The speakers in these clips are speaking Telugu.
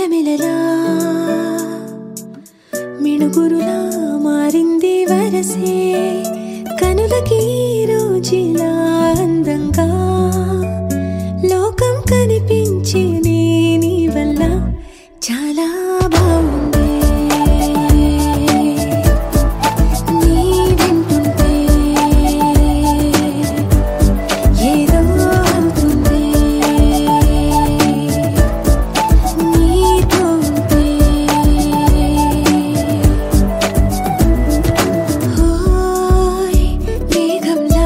మిలమిలలా మిణుగురులా మారింది వరసే కనులకి రోజులా అందంగా లోకం కనిపించే నీ నీ వల్ల చాలా బాగుంది నీ వింటుంటే ఏదో అవుతుంది నీతో ఉంటే ఓయ్ మేఘంలా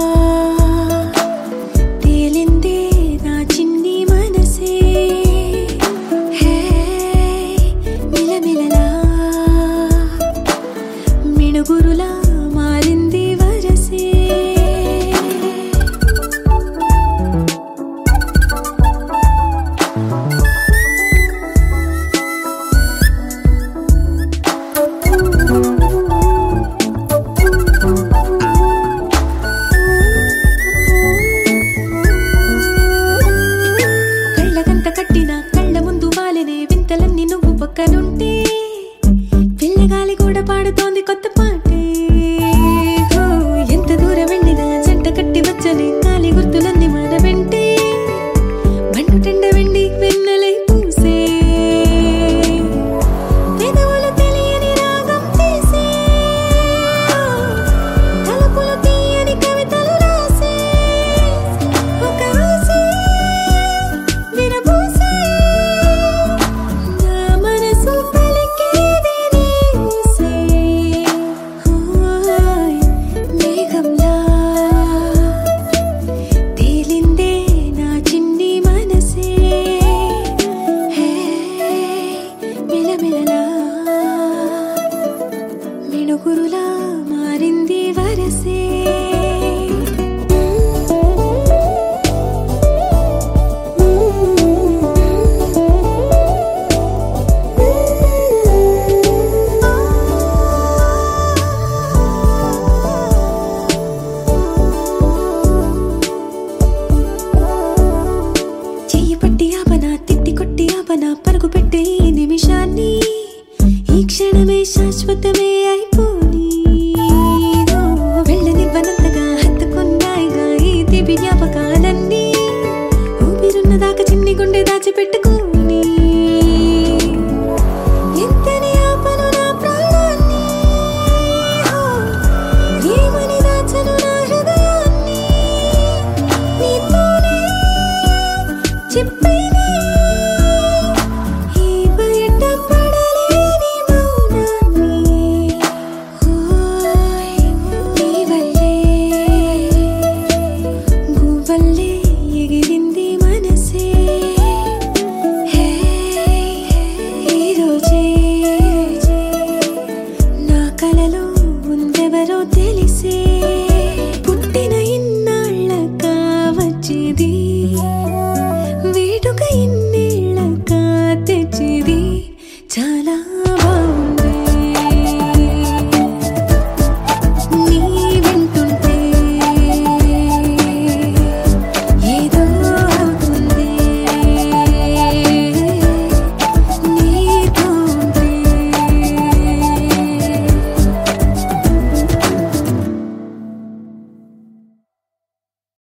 తేలిందే నా చిన్ని మనసే హే మిలమిలలా మిణుగురులా మారింది వరసే కళ్ళకంత కట్టిన కళ్ళ ముందు వాలినే వింతలన్నీ నువ్వు పక్కనుంటే పిల్లగాలి కూడా పాడుతోంది కొత్త పాటే హో, ఎంత దూరం వెళ్ళినా జంట కట్టి వచ్చని గాలి గుర్తులన్నీ మన వెంటే బండు టెండ వెండి వెన్నెలై పూసే పెదవులు తెలియని రాగం తీసే తలుపులు తీయని కవితలు రాసే ఒక ఆసే విరబూసే నా మనసు పలికేది నీసే ఓయ్ మేఘంలా తేలిందే నా చిన్ని మనసే హే మిలమిలలా మిణుగురులా మారింది వరసే చెయ్యి పట్టి ఆపన తిట్టి కొట్టి ఆపన పరుగు పెట్టే ఈ నిమిషాన్ని ఈ క్షణమే శాశ్వతమే అయిపో